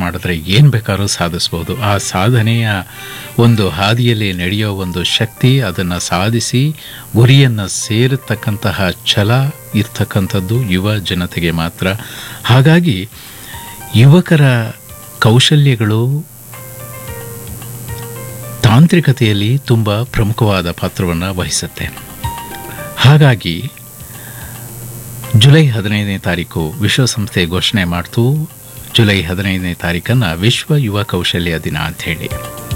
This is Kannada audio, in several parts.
ಮಾಡಿದ್ರೆ ಏನು ಬೇಕಾದ್ರೂ ಸಾಧಿಸ್ಬೋದು ಆ ಸಾಧನೆಯ ಒಂದು ಹಾದಿಯಲ್ಲಿ ನಡೆಯೋ ಒಂದು ಶಕ್ತಿ ಅದನ್ನು ಸಾಧಿಸಿ ಗುರಿಯನ್ನು ಸೇರತಕ್ಕಂತಹ ಛಲ ಇರ್ತಕ್ಕಂಥದ್ದು ಯುವ ಜನತೆಗೆ ಮಾತ್ರ ಹಾಗಾಗಿ ಯುವಕರ ಕೌಶಲ್ಯಗಳು ತಾಂತ್ರಿಕತೆಯಲ್ಲಿ ತುಂಬ ಪ್ರಮುಖವಾದ ಪಾತ್ರವನ್ನು ವಹಿಸುತ್ತೆ ಹಾಗಾಗಿ ಜುಲೈ ಹದಿನೈದನೇ ತಾರೀಕು ವಿಶ್ವಸಂಸ್ಥೆ ಘೋಷಣೆ ಮಾಡ್ತು ಜುಲೈ ಹದಿನೈದನೇ ತಾರೀಕನ್ನು ವಿಶ್ವ ಯುವ ಕೌಶಲ್ಯ ದಿನ ಅಂಥೇಳಿ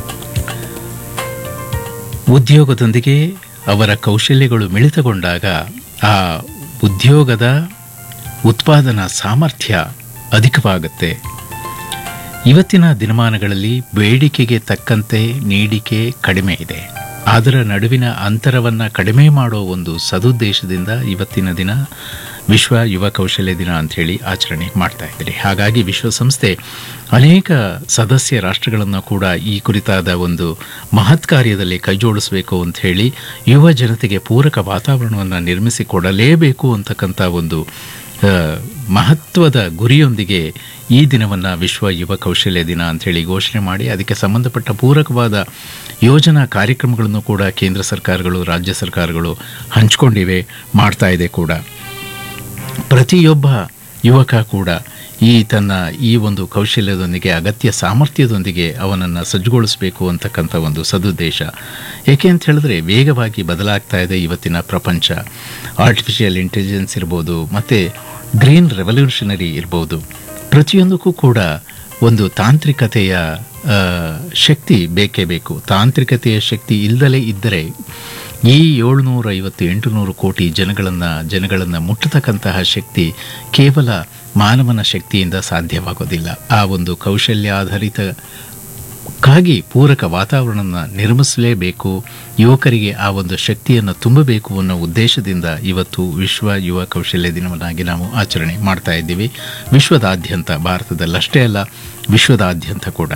ಉದ್ಯೋಗದೊಂದಿಗೆ ಅವರ ಕೌಶಲ್ಯಗಳು ಮಿಳಿತಗೊಂಡಾಗ ಆ ಉದ್ಯೋಗದ ಉತ್ಪಾದನಾ ಸಾಮರ್ಥ್ಯ ಅಧಿಕವಾಗುತ್ತೆ ಇವತ್ತಿನ ದಿನಮಾನಗಳಲ್ಲಿ ಬೇಡಿಕೆಗೆ ತಕ್ಕಂತೆ ನೀಡಿಕೆ ಕಡಿಮೆ ಇದೆ ಅದರ ನಡುವಿನ ಅಂತರವನ್ನು ಕಡಿಮೆ ಮಾಡೋ ಒಂದು ಸದುದ್ದೇಶದಿಂದ ಇವತ್ತಿನ ದಿನ ವಿಶ್ವ ಯುವ ಕೌಶಲ್ಯ ದಿನ ಅಂಥೇಳಿ ಆಚರಣೆ ಮಾಡ್ತಾ ಇದ್ದಾರೆ ಹಾಗಾಗಿ ವಿಶ್ವಸಂಸ್ಥೆ ಅನೇಕ ಸದಸ್ಯ ರಾಷ್ಟ್ರಗಳನ್ನು ಕೂಡ ಈ ಕುರಿತಾದ ಒಂದು ಮಹತ್ ಕಾರ್ಯದಲ್ಲಿ ಕೈಜೋಡಿಸಬೇಕು ಅಂತ ಹೇಳಿ ಯುವ ಜನತೆಗೆ ಪೂರಕ ವಾತಾವರಣವನ್ನು ನಿರ್ಮಿಸಿಕೊಡಲೇಬೇಕು ಅಂತಕ್ಕಂಥ ಒಂದು ಆ, ಮಹತ್ವದ ಗುರಿಯೊಂದಿಗೆ ಈ ದಿನವನ್ನು ವಿಶ್ವ ಯುವ ಕೌಶಲ್ಯ ದಿನ ಅಂಥೇಳಿ ಘೋಷಣೆ ಮಾಡಿ ಅದಕ್ಕೆ ಸಂಬಂಧಪಟ್ಟ ಪೂರಕವಾದ ಯೋಜನಾ ಕಾರ್ಯಕ್ರಮಗಳನ್ನು ಕೂಡ ಕೇಂದ್ರ ಸರ್ಕಾರಗಳು ರಾಜ್ಯ ಸರ್ಕಾರಗಳು ಹಂಚಿಕೊಂಡಿವೆ ಮಾಡ್ತಾ ಇದೆ ಕೂಡ ಪ್ರತಿಯೊಬ್ಬ ಯುವಕ ಕೂಡ ಈ ತನ್ನ ಈ ಒಂದು ಕೌಶಲ್ಯದೊಂದಿಗೆ ಅಗತ್ಯ ಸಾಮರ್ಥ್ಯದೊಂದಿಗೆ ಅವನನ್ನು ಸಜ್ಜುಗೊಳಿಸಬೇಕು ಅಂತಕ್ಕಂಥ ಒಂದು ಸದುದ್ದೇಶ ಏಕೆ ಅಂತ ಹೇಳಿದ್ರೆ ವೇಗವಾಗಿ ಬದಲಾಗ್ತಾ ಇದೆ ಇವತ್ತಿನ ಪ್ರಪಂಚ ಆರ್ಟಿಫಿಷಿಯಲ್ ಇಂಟೆಲಿಜೆನ್ಸ್ ಇರ್ಬೋದು ಮತ್ತು ಗ್ರೀನ್ ರೆವಲ್ಯೂಷನರಿ ಇರ್ಬೋದು ಪ್ರತಿಯೊಂದಕ್ಕೂ ಕೂಡ ಒಂದು ತಾಂತ್ರಿಕತೆಯ ಆ, ಶಕ್ತಿ ಬೇಕೇ ಬೇಕು ತಾಂತ್ರಿಕತೆಯ ಶಕ್ತಿ ಇಲ್ಲದಲೇ ಇದ್ದರೆ ಈ ಏಳ್ನೂರ ಐವತ್ತು ಎಂಟುನೂರು ಕೋಟಿ ಜನಗಳನ್ನು ಜನಗಳನ್ನು ಮುಟ್ಟತಕ್ಕಂತಹ ಶಕ್ತಿ ಕೇವಲ ಮಾನವನ ಶಕ್ತಿಯಿಂದ ಸಾಧ್ಯವಾಗೋದಿಲ್ಲ ಆ ಒಂದು ಕೌಶಲ್ಯಾಧಾರಿತ ಕ್ಕಾಗಿ ಪೂರಕ ವಾತಾವರಣನ ನಿರ್ಮಿಸಲೇಬೇಕು ಯುವಕರಿಗೆ ಆ ಒಂದು ಶಕ್ತಿಯನ್ನು ತುಂಬಬೇಕು ಅನ್ನೋ ಉದ್ದೇಶದಿಂದ ಇವತ್ತು ವಿಶ್ವ ಯುವ ಕೌಶಲ್ಯ ದಿನವನ್ನಾಗಿ ನಾವು ಆಚರಣೆ ಮಾಡ್ತಾ ಇದ್ದೀವಿ ವಿಶ್ವದಾದ್ಯಂತ ಭಾರತದಲ್ಲಷ್ಟೇ ಅಲ್ಲ ವಿಶ್ವದಾದ್ಯಂತ ಕೂಡ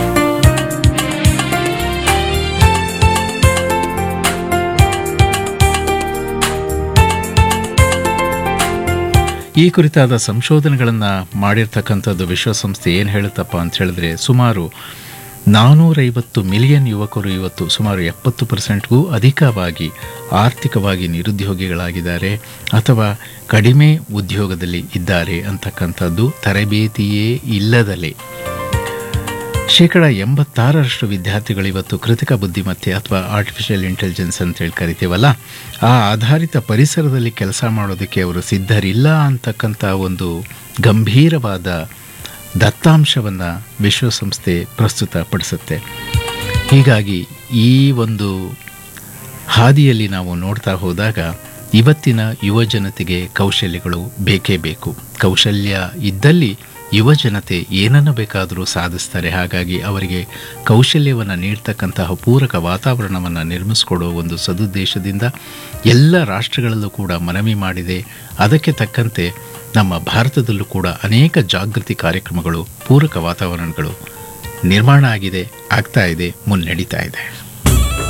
ಈ ಕುರಿತಾದ ಸಂಶೋಧನೆಗಳನ್ನು ಮಾಡಿರ್ತಕ್ಕಂಥದ್ದು ವಿಶ್ವಸಂಸ್ಥೆ ಏನು ಹೇಳುತ್ತಪ್ಪ ಅಂತ ಹೇಳಿದ್ರೆ ಸುಮಾರು ನಾನ್ನೂರೈವತ್ತು ಮಿಲಿಯನ್ ಯುವಕರು ಇವತ್ತು ಸುಮಾರು ಎಪ್ಪತ್ತು ಪರ್ಸೆಂಟ್ಗೂ ಅಧಿಕವಾಗಿ ಆರ್ಥಿಕವಾಗಿ ನಿರುದ್ಯೋಗಿಗಳಾಗಿದ್ದಾರೆ ಅಥವಾ ಕಡಿಮೆ ಉದ್ಯೋಗದಲ್ಲಿ ಇದ್ದಾರೆ ಅಂತಕ್ಕಂಥದ್ದು ತರಬೇತಿಯೇ ಇಲ್ಲದಲೇ ಶೇಕಡ ಎಂಬತ್ತಾರರಷ್ಟು ವಿದ್ಯಾರ್ಥಿಗಳು ಇವತ್ತು ಕೃತಕ ಬುದ್ಧಿಮತ್ತೆ ಅಥವಾ ಆರ್ಟಿಫಿಷಿಯಲ್ ಇಂಟೆಲಿಜೆನ್ಸ್ ಅಂತ ಹೇಳಿ ಕರಿತೀವಲ್ಲ ಆ ಆಧಾರಿತ ಪರಿಸರದಲ್ಲಿ ಕೆಲಸ ಮಾಡೋದಕ್ಕೆ ಅವರು ಸಿದ್ಧರಿಲ್ಲ ಅಂತಕ್ಕಂಥ ಒಂದು ಗಂಭೀರವಾದ ದತ್ತಾಂಶವನ್ನು ವಿಶ್ವಸಂಸ್ಥೆ ಪ್ರಸ್ತುತಪಡಿಸುತ್ತೆ ಹೀಗಾಗಿ ಈ ಒಂದು ಹಾದಿಯಲ್ಲಿ ನಾವು ನೋಡ್ತಾ ಹೋದಾಗ ಇವತ್ತಿನ ಯುವ ಜನತೆಗೆ ಕೌಶಲ್ಯಗಳು ಬೇಕೇ ಬೇಕು ಕೌಶಲ್ಯ ಇದ್ದಲ್ಲಿ ಯುವ ಜನತೆ ಏನನ್ನು ಬೇಕಾದರೂ ಸಾಧಿಸ್ತಾರೆ ಹಾಗಾಗಿ ಅವರಿಗೆ ಕೌಶಲ್ಯವನ್ನು ನೀಡ್ತಕ್ಕಂತಹ ಪೂರಕ ವಾತಾವರಣವನ್ನು ನಿರ್ಮಿಸಿಕೊಡೋ ಒಂದು ಸದುದ್ದೇಶದಿಂದ ಎಲ್ಲ ರಾಷ್ಟ್ರಗಳಲ್ಲೂ ಕೂಡ ಮನವಿ ಮಾಡಿದೆ ಅದಕ್ಕೆ ತಕ್ಕಂತೆ ನಮ್ಮ ಭಾರತದಲ್ಲೂ ಕೂಡ ಅನೇಕ ಜಾಗೃತಿ ಕಾರ್ಯಕ್ರಮಗಳು ಪೂರಕ ವಾತಾವರಣಗಳು ನಿರ್ಮಾಣ ಆಗಿದೆ ಆಗ್ತಾ ಇದೆ ಮುನ್ನಡೀತಾ ಇದೆ